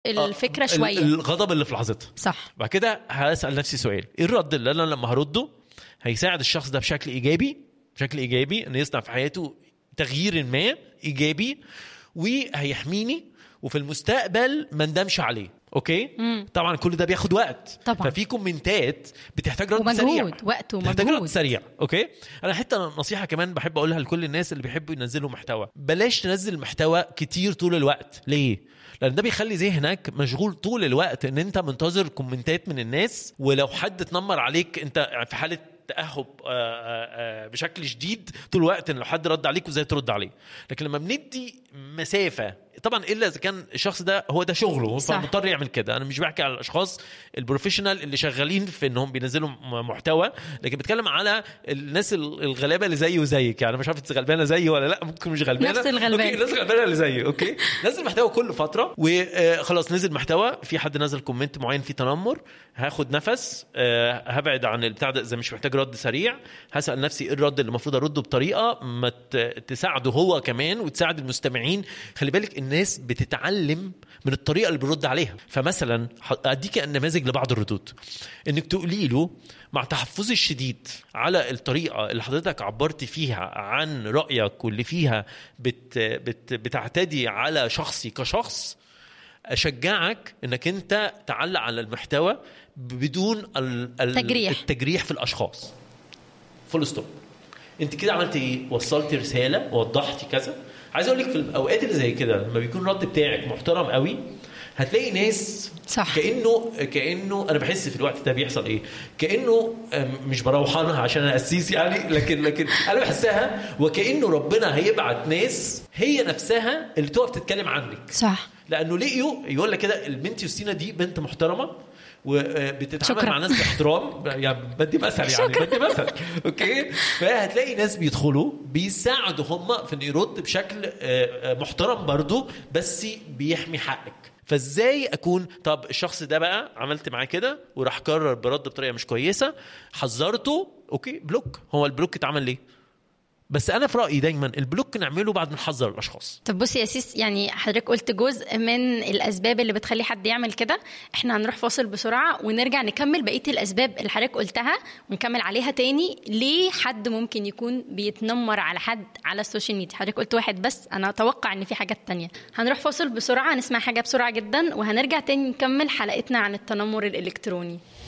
الفكره ال- شويه الغضب اللي في لحظتها صح بعد كده هسال نفسي سؤال ايه الرد اللي انا لما هرده هيساعد الشخص ده بشكل ايجابي بشكل ايجابي ان يصنع في حياته تغيير ما ايجابي وهيحميني وفي المستقبل ما ندمش عليه اوكي مم. طبعا كل ده بياخد وقت طبعا. ففي كومنتات بتحتاج رد ومجهود، سريع وقت بتحتاج رد ومجهود. سريع اوكي انا حتى نصيحه كمان بحب اقولها لكل الناس اللي بيحبوا ينزلوا محتوى بلاش تنزل محتوى كتير طول الوقت ليه لان ده بيخلي ذهنك مشغول طول الوقت ان انت منتظر كومنتات من الناس ولو حد اتنمر عليك انت في حاله تاهب آه، آه، آه، بشكل شديد طول الوقت ان لو حد رد عليك وازاي ترد عليه لكن لما بندي مسافه طبعا الا اذا كان الشخص ده هو ده شغله صح. فمضطر يعمل كده انا مش بحكي على الاشخاص البروفيشنال اللي شغالين في انهم بينزلوا م- محتوى لكن بتكلم على الناس ال- الغلابه اللي زيي وزيك يعني مش عارف انت غلبانه زيي ولا لا ممكن مش غلبانه نفس الغلبان. اوكي الناس الغلبانه اللي زيي اوكي نزل محتوى كل فتره وخلاص نزل محتوى في حد نزل كومنت معين فيه تنمر هاخد نفس آه، هبعد عن البتاع ده اذا مش محتاج رد سريع هسال نفسي ايه الرد اللي المفروض ارده بطريقه ما ت- تساعده هو كمان وتساعد المستمعين خلي بالك الناس بتتعلم من الطريقه اللي بيرد عليها فمثلا ح- اديك نماذج لبعض الردود انك تقولي له مع تحفظي الشديد على الطريقه اللي حضرتك عبرت فيها عن رايك واللي فيها بت بت بتعتدي على شخصي كشخص اشجعك انك انت تعلق على المحتوى بدون ال- ال- تجريح. التجريح في الاشخاص فول ستوب انت كده عملت ايه وصلتي رساله وضحتي كذا عايز اقول لك في الاوقات اللي زي كده لما بيكون الرد بتاعك محترم قوي هتلاقي ناس صح. كانه كانه انا بحس في الوقت ده بيحصل ايه كانه أم، مش بروحانها عشان انا قسيس يعني لكن لكن انا بحسها وكانه ربنا هيبعت ناس هي نفسها اللي تقف تتكلم عنك صح لانه لقيوا يقول لك كده البنت يوستينا دي بنت محترمه وبتتعامل شكراً. مع ناس باحترام يعني بدي مثل يعني شكراً. بدي مثل اوكي فهتلاقي ناس بيدخلوا بيساعدوا هم في انه يرد بشكل آه، آه، محترم برضو بس بيحمي حقك فازاي اكون طب الشخص ده بقى عملت معاه كده وراح قرر برد بطريقه مش كويسه حذرته اوكي بلوك هو البلوك اتعمل ليه بس انا في رايي دايما البلوك نعمله بعد ما نحذر الاشخاص طب بصي يا سيس يعني حضرتك قلت جزء من الاسباب اللي بتخلي حد يعمل كده احنا هنروح فاصل بسرعه ونرجع نكمل بقيه الاسباب اللي حضرتك قلتها ونكمل عليها تاني ليه حد ممكن يكون بيتنمر على حد على السوشيال ميديا حضرتك قلت واحد بس انا اتوقع ان في حاجات تانية هنروح فاصل بسرعه نسمع حاجه بسرعه جدا وهنرجع تاني نكمل حلقتنا عن التنمر الالكتروني